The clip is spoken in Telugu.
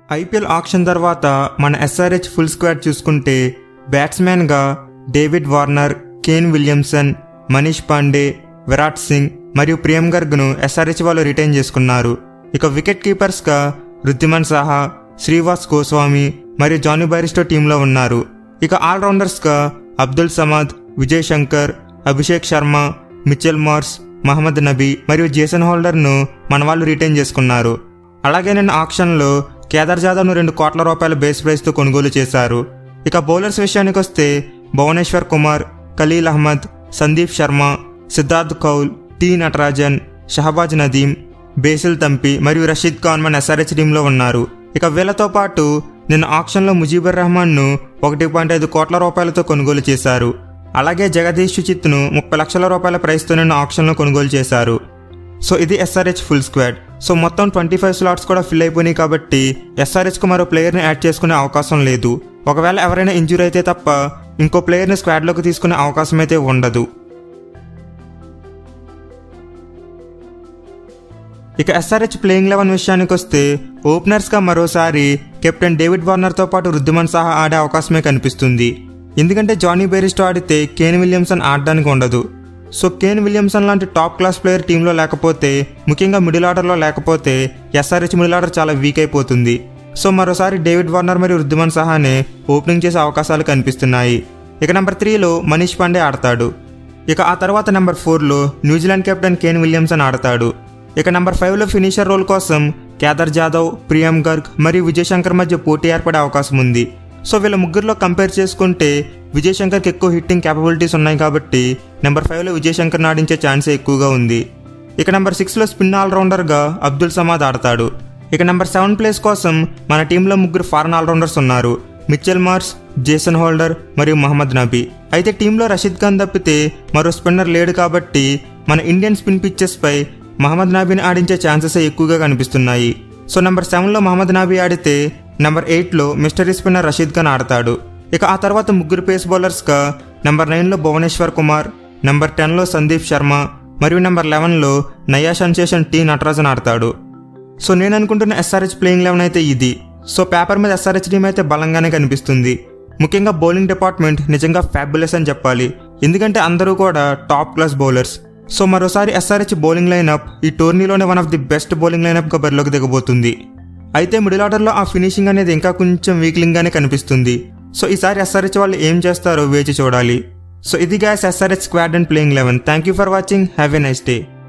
ఐపీఎల్ ఆక్షన్ తర్వాత మన ఎస్ఆర్హెచ్ ఫుల్ స్క్వాడ్ చూసుకుంటే బ్యాట్స్మెన్గా David Warner Kane Williamson Manish Pandey Virat Singh మరియు ప్రియం గర్గ్ను ఎస్ఆర్హెచ్ వాళ్ళు రిటైన్ చేసుకున్నారు ఇక వికెట్ కీపర్స్గా రుద్దిమన్ సాహా శ్రీవాస్ గోస్వామి మరియు జానీ బారిస్టో టీంలో ఉన్నారు ఇక ఆల్రౌండర్స్గా అబ్దుల్ సమాద్ విజయ్ శంకర్ అభిషేక్ శర్మ మిచెల్ మార్స్ మహమ్మద్ నబీ మరియు జేసన్ హోల్డర్ను మన వాళ్ళు రిటైన్ చేసుకున్నారు అలాగే నిన్న ఆక్షన్లో కేదార్ జాదవ్ను రెండు కోట్ల రూపాయల బేస్ ప్రైస్తో కొనుగోలు చేశారు ఇక బౌలర్స్ విషయానికి వస్తే భువనేశ్వర్ కుమార్ ఖలీల్ అహ్మద్ సందీప్ శర్మ సిద్ధార్థ్ కౌల్ టి నటరాజన్ షహబాజ్ నదీం బేసిల్ తంపి మరియు రషీద్ ఖాన్ మన ఎస్ఆర్హెచ్ టీంలో ఉన్నారు ఇక వీళ్ళతో పాటు నిన్న ఆక్షన్లో ముజీబుర్ రెహమాన్ను ఒకటి పాయింట్ ఐదు కోట్ల రూపాయలతో కొనుగోలు చేశారు అలాగే జగదీష్ సుచిత్ను ముప్పై లక్షల రూపాయల ప్రైస్తో నిన్న ఆక్షన్లో కొనుగోలు చేశారు సో ఇది ఎస్ఆర్హెచ్ ఫుల్ స్క్వాడ్ సో మొత్తం ట్వంటీ ఫైవ్ స్లాట్స్ కూడా ఫిల్ అయిపోయినాయి కాబట్టి ఎస్ఆర్హెచ్కు మరో ప్లేయర్ని యాడ్ చేసుకునే అవకాశం లేదు ఒకవేళ ఎవరైనా ఇంజూరీ అయితే తప్ప ఇంకో ప్లేయర్ని స్క్వాడ్లోకి తీసుకునే అవకాశం అయితే ఉండదు ఇక ఎస్ఆర్హెచ్ ప్లేయింగ్ లెవెన్ విషయానికి వస్తే ఓపెనర్స్గా మరోసారి కెప్టెన్ డేవిడ్ వార్నర్తో పాటు రుద్దిమన్ సహా ఆడే అవకాశమే కనిపిస్తుంది ఎందుకంటే జానీ బేరిస్టో ఆడితే కేన్ విలియమ్సన్ ఆడడానికి ఉండదు సో కేన్ విలియమ్సన్ లాంటి టాప్ క్లాస్ ప్లేయర్ టీంలో లేకపోతే ముఖ్యంగా మిడిల్ ఆర్డర్లో లేకపోతే ఎస్ఆర్హెచ్ మిడిల్ ఆర్డర్ చాలా వీక్ అయిపోతుంది సో మరోసారి డేవిడ్ వార్నర్ మరియు రుద్దిమన్ సహానే ఓపెనింగ్ చేసే అవకాశాలు కనిపిస్తున్నాయి ఇక నెంబర్ త్రీలో మనీష్ పాండే ఆడతాడు ఇక ఆ తర్వాత నెంబర్ ఫోర్లో న్యూజిలాండ్ కెప్టెన్ కేన్ విలియమ్సన్ ఆడతాడు ఇక నెంబర్ ఫైవ్లో ఫినిషర్ రోల్ కోసం కేదార్ జాదవ్ ప్రియం గర్గ్ మరియు విజయ్ శంకర్ మధ్య పోటీ ఏర్పడే అవకాశం ఉంది సో వీళ్ళ ముగ్గురులో కంపేర్ చేసుకుంటే విజయ్ శంకర్కి ఎక్కువ హిట్టింగ్ క్యాపబిలిటీస్ ఉన్నాయి కాబట్టి నెంబర్ ఫైవ్లో విజయ్ శంకర్ని ఆడించే ఛాన్సే ఎక్కువగా ఉంది ఇక నెంబర్ సిక్స్లో స్పిన్ ఆల్రౌండర్గా అబ్దుల్ సమాద్ ఆడతాడు ఇక నెంబర్ సెవెన్ ప్లేస్ కోసం మన టీంలో ముగ్గురు ఫారెన్ ఆల్రౌండర్స్ ఉన్నారు మిచెల్ మార్స్ జేసన్ హోల్డర్ మరియు మహమ్మద్ నబీ అయితే టీంలో రషీద్ ఖాన్ తప్పితే మరో స్పిన్నర్ లేడు కాబట్టి మన ఇండియన్ స్పిన్ పిచ్చెస్పై మహమ్మద్ నాబీని ఆడించే ఛాన్సెస్ ఎక్కువగా కనిపిస్తున్నాయి సో నెంబర్ సెవెన్లో మహమ్మద్ నాబీ ఆడితే నెంబర్ ఎయిట్లో మిస్టరీ స్పిన్నర్ రషీద్ ఖాన్ ఆడతాడు ఇక ఆ తర్వాత ముగ్గురు పేస్ బౌలర్స్గా నెంబర్ నైన్లో భువనేశ్వర్ కుమార్ నెంబర్ టెన్లో సందీప్ శర్మ మరియు నెంబర్ లెవెన్లో నయా సెన్సేషన్ టీ నటరాజన్ ఆడతాడు సో నేను అనుకుంటున్న ఎస్ఆర్హెచ్ ప్లేయింగ్ లెవెన్ అయితే ఇది సో పేపర్ మీద ఎస్ఆర్హెచ్ టీం అయితే బలంగానే కనిపిస్తుంది ముఖ్యంగా బౌలింగ్ డిపార్ట్మెంట్ నిజంగా ఫ్యాబులెస్ అని చెప్పాలి ఎందుకంటే అందరూ కూడా టాప్ క్లాస్ బౌలర్స్ సో మరోసారి ఎస్ఆర్హెచ్ బౌలింగ్ లైనప్ ఈ టోర్నీలోనే one of the best bowling లైనప్గా బరిలోకి దిగబోతుంది అయితే మిడిల్ ఆర్డర్లో ఆ ఫినిషింగ్ అనేది ఇంకా కొంచెం వీక్లింగ్గానే కనిపిస్తుంది సో ఈసారి ఎస్ఆర్హెచ్ వాళ్ళు ఏం చేస్తారో వేచి చూడాలి సో ఇది guys SRH squad and playing eleven thank you for watching have a nice day